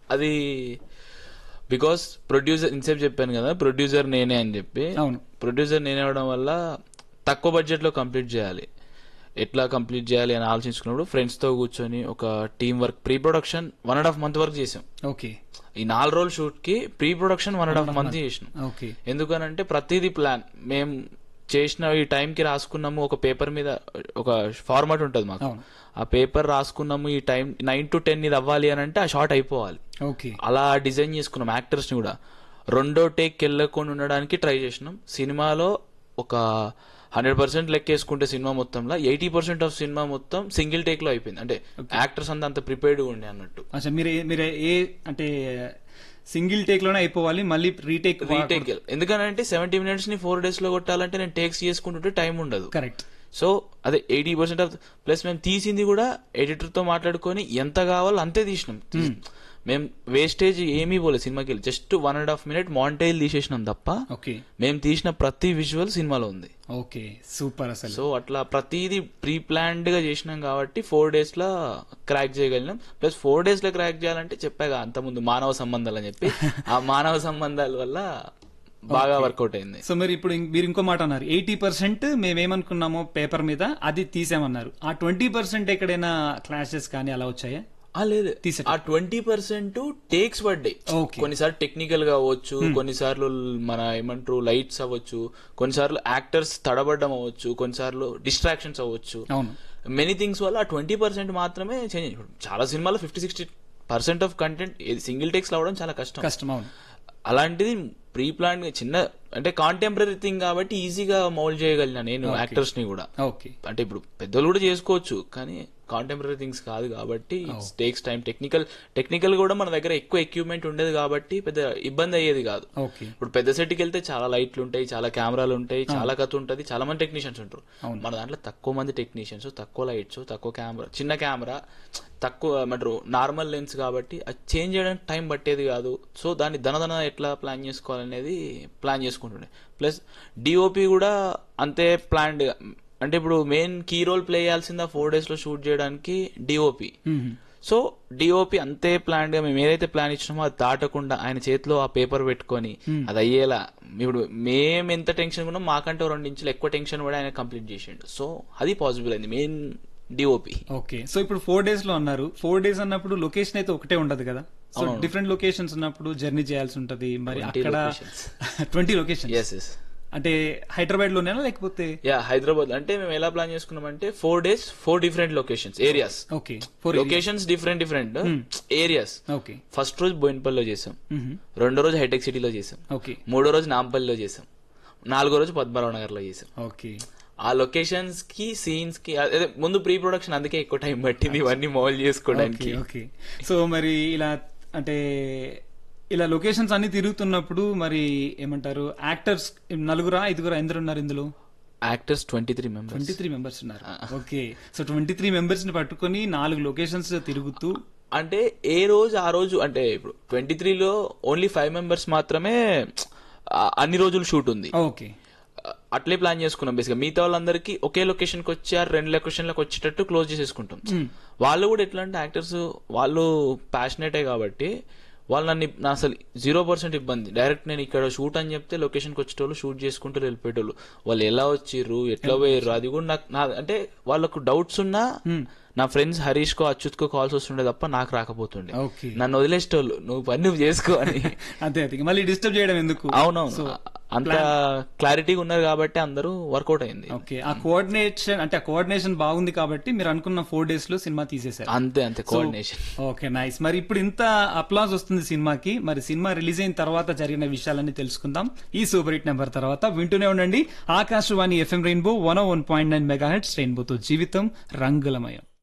అది because producer ఇన్సేపు చెప్పాను కదా ప్రొడ్యూసర్ నేనే అని చెప్పి అవును ప్రొడ్యూసర్ నేనే అవడం వల్ల తక్కువ బడ్జెట్ లో కంప్లీట్ చేయాలి ఎట్లా కంప్లీట్ చేయాలి అని ఆలోచించుకున్నప్పుడు ఫ్రెండ్స్ తో కూర్చొని ఒక team work pre production one and half month work చేసాం ఓకే ఈ నాలుగు రోజుల షూట్ కి pre production one and half month చేసినాం ఓకే ఎందుకనంటే ప్రతిదీ ప్లాన్ మేము చేసిన ఈ టైం కి రాసుకున్నాము ఒక పేపర్ మీద ఒక ఫార్మాట్ ఉంటుంది మాకు అవును ఆ పేపర్ రాసుకున్నాము ఈ టైం నైన్ టు టెన్ ఇది అవ్వాలి అని అంటే ఆ షార్ట్ అయిపోవాలి ఓకే అలా డిజైన్ చేసుకున్నాం యాక్టర్స్ ని కూడా రెండో టేక్ వెళ్ళకుండా ఉండడానికి ట్రై చేసినాం సినిమాలో ఒక హండ్రెడ్ పర్సెంట్ లెక్కేసుకుంటే సినిమా మొత్తంలో ఎయిటీ పర్సెంట్ ఆఫ్ సినిమా మొత్తం సింగిల్ టేక్ లో అయిపోయింది అంటే యాక్టర్స్ అంతా అంత ప్రిపేర్డ్ ఉండే అన్నట్టు అచ్చా మీరు ఏ- మీరు ఏ అంటే సింగిల్ టేక్ లోనే అయిపోవాలి మళ్ళీ రీటేక్ రీటేక్ ఎందుకనంటే సెవెంటీ మినిట్స్ ని ఫోర్ డేస్ లో కొట్టాలంటే నేను టేక్స్ చేసుకుంటుంటే టైం ఉండదు కరెక్ట్ సో అదే ఎయిటీ పర్సెంట్ ఆఫ్ ప్లస్ మేము తీసింది కూడా ఎడిటర్ తో మాట్లాడుకొని ఎంత కావాలో అంతే తీసినాం మేము వేస్టేజ్ ఏమీ పోలేదు సినిమాకి వెళ్ళి just one and half minute మాంటైల్ తీసేసినాం తప్ప ఓకే మేము తీసిన ప్రతి విజువల్ సినిమాలో ఉంది ఓకే సూపర్ అసలు సో అట్లా ప్రతిదీ ప్రీ ప్లాన్డ్ గా చేసినాం కాబట్టి ఫోర్ డేస్ లో క్రాక్ చేయగలిగినాం ప్లస్ ఫోర్ డేస్ లో క్రాక్ చేయాలంటే చెప్పాగా అంత ముందు మానవ సంబంధాలు అని చెప్పి ఆ మానవ సంబంధాల వల్ల బాగా వర్కౌట్ అయింది సో మీరు ఇప్పుడు ఇం- మీరు ఇంకో మాట అన్నారు ఎయిటీ పర్సెంట్ మేమేమనుకున్నామో పేపర్ మీద అది తీసామన్నారు ఆ ట్వంటీ పర్సెంట్ ఎక్కడైనా క్లాషెస్ కానీ అలా వచ్చాయా ఆ, లేదు తీసేట. ఆ ట్వంటీ పర్సెంట్ టేక్స్ పడ్డాయి Okay. కొన్నిసార్లు టెక్నికల్ గా అవ్వచ్చు కొన్నిసార్లు మన ఏమంటారు లైట్స్ అవ్వచ్చు కొన్నిసార్లు యాక్టర్స్ తడబడ్డం అవ్వచ్చు కొన్నిసార్లు డిస్ట్రాక్షన్స్ అవ్వచ్చు అవును మెనీ థింగ్స్ వల్ల ఆ ట్వంటీ పర్సెంట్ మాత్రమే చేంజ్ ఇప్పుడు చాలా సినిమాలో fifty sixty percent of content single takes అవ్వడం చాలా కష్టం కష్టం అవును అలాంటిది ప్రీ ప్లాన్ చిన్న అంటే కాంటెంపరీ థింగ్ కాబట్టి ఈజీగా మౌల్డ్ చేయగలిగిన నేను యాక్టర్స్ ని కూడా ఓకే అంటే ఇప్పుడు పెద్దలు కూడా చేసుకోవచ్చు కానీ కాంటెంపరీ థింగ్స్ కాదు కాబట్టి టేక్స్ టైం టెక్నికల్ టెక్నికల్ కూడా మన దగ్గర ఎక్కువ ఎక్విప్మెంట్ ఉండేది కాబట్టి పెద్ద ఇబ్బంది అయ్యేది కాదు ఓకే ఇప్పుడు పెద్ద సెట్కి వెళ్తే చాలా లైట్లు ఉంటాయి చాలా కెమెరాలు ఉంటాయి చాలా కథ ఉంటది చాలా మంది టెక్నీషియన్స్ ఉంటారు అవును. మన దాంట్లో తక్కువ మంది టెక్నీషియన్స్ తక్కువ లైట్స్ తక్కువ కెమెరా చిన్న కెమెరా తక్కువ ఏమంటారు నార్మల్ లెన్స్ కాబట్టి అది చేంజ్ చేయడానికి టైం పట్టేది కాదు సో దాన్ని దనదన ఎట్లా ప్లాన్ చేసుకోవాలనేది ప్లాన్ చేసుకుంటుండే ప్లస్ డిఓపి కూడా అంతే ప్లాన్డ్ అంటే ఇప్పుడు మెయిన్ కీ రోల్ ప్లే చేయాల్సింది ఆ ఫోర్ డేస్ లో షూట్ చేయడానికి డిఓపి మ్మ్. సో డిఓపి అంతే ప్లాన్ గా మేము ఏదైతే ప్లాన్ ఇచ్చినామో అది దాటకుండా ఆయన చేతిలో ఆ పేపర్ పెట్టుకొని అది అయ్యేలా ఇప్పుడు మేము ఎంత టెన్షన్ ఉన్నాం మాకంటే ఓ రెండు ఇంచులు ఎక్కువ టెన్షన్ కూడా ఆయన కంప్లీట్ చేసిండు సో అది పాసిబుల్ అయింది మెయిన్ డిఓపి ఓకే సో ఇప్పుడు ఫోర్ డేస్ లో అన్నారు ఫోర్ డేస్ అన్నప్పుడు లొకేషన్ అయితే ఒకటే ఉండదు కదా సో డిఫరెంట్ లొకేషన్స్ ఉన్నప్పుడు జర్నీ చేయాల్సి ఉంటది మరి 20 అక్కడ locations. Twenty location yes yes అంటే హైదరాబాద్ లోనేనా లేకపోతే యా హైదరాబాద్ అంటే మేము ఎలా ప్లాన్ చేసుకున్నామంటే four days four different locations areas okay four locations different different areas okay first రోజు బోయినపల్లిలో చేసాం మ్మ్. రెండో రోజు హైటెక్ సిటీలో చేసాం ఓకే మూడో రోజు నాంపల్లిలో చేసాం నాలుగో రోజు పద్మరావు నగర్ లో చేసాం ఓకే ఆ లొకేషన్స్ కి సీన్స్ కి అదే ముందు ప్రీ ప్రొడక్షన్ అందుకే ఎక్కువ టైం పట్టింది ఇవన్నీ మౌల్ చేసుకోవడానికి ఓకే ఓకే సో మరి ఇలా అంటే ఇలా లొకేషన్స్ అన్ని తిరుగుతున్నప్పుడు మరి ఏమంటారు యాక్టర్స్ నలుగురా ఐదుగురా ఎందరు ఉన్నారు ఇందులో actors twenty three members twenty three members ఉన్నారు okay so twenty three members ని పట్టుకొని నాలుగు లొకేషన్స్ తిరుగుతూ అంటే ఏ రోజు ఆ రోజు అంటే ఇప్పుడు ట్వంటీ త్రీలో ఓన్లీ ఫైవ్ మెంబర్స్ మాత్రమే ఆ, అన్ని రోజులు షూట్ ఉంది ఓకే అట్లే ప్లాన్ చేసుకున్నాం బేసిక్గా మిగతా వాళ్ళందరికీ ఒకే లొకేషన్ కి వచ్చి ఆ రెండు లొకేషన్లకు వచ్చేటట్టు క్లోజ్ చేసేసుకుంటాం వాళ్ళు కూడా ఎట్లా అంటే యాక్టర్స్ వాళ్ళు ప్యాషనేటే కాబట్టి వాళ్ళు నన్ను నా అసలు జీరో పర్సెంట్ ఇబ్బంది డైరెక్ట్ నేను ఇక్కడ షూట్ అని చెప్తే లొకేషన్కి వచ్చేటోళ్ళు షూట్ చేసుకుంటూ వెళ్ళిపోయేటోళ్ళు వాళ్ళు ఎలా వచ్చిర్రు ఎట్లా పోయారు అది కూడా నాకు నా అంటే వాళ్ళకు డౌట్స్ ఉన్నా నా ఫ్రెండ్స్ హరీష్ కో అచ్యుత్ కో కాల్స్ వస్తుండే తప్ప నాకు రాకపోతుండే ఓకే నన్ను వదిలేసేటోళ్ళు నువ్వు పని నువ్వు చేసుకో అని అదే అదే మళ్ళీ డిస్టర్బ్ చేయడం ఎందుకు అవునవును అంత క్లారిటీగా ఉన్నారు కాబట్టి అందరూ వర్కౌట్ అయింది ఓకే ఆ కోఆర్డినేషన్ అంటే ఆ కోఆర్డినేషన్ బాగుంది కాబట్టి మీరు అనుకున్న ఫోర్ డేస్ లో సినిమా తీసేశారు అంతే అంతే కోఆర్డినేషన్ ఓకే నైస్ మరి ఇప్పుడు ఇంత అప్లాజ్ వస్తుంది సినిమాకి మరి సినిమా రిలీజ్ అయిన తర్వాత జరిగిన విషయాలన్నీ తెలుసుకుందాం ఈ సూపర్ హిట్ నెంబర్ తర్వాత వింటూనే ఉండండి Akashvani FM rainbow one one point nine megahertz రెయిన్బోతో జీవితం రంగులమయం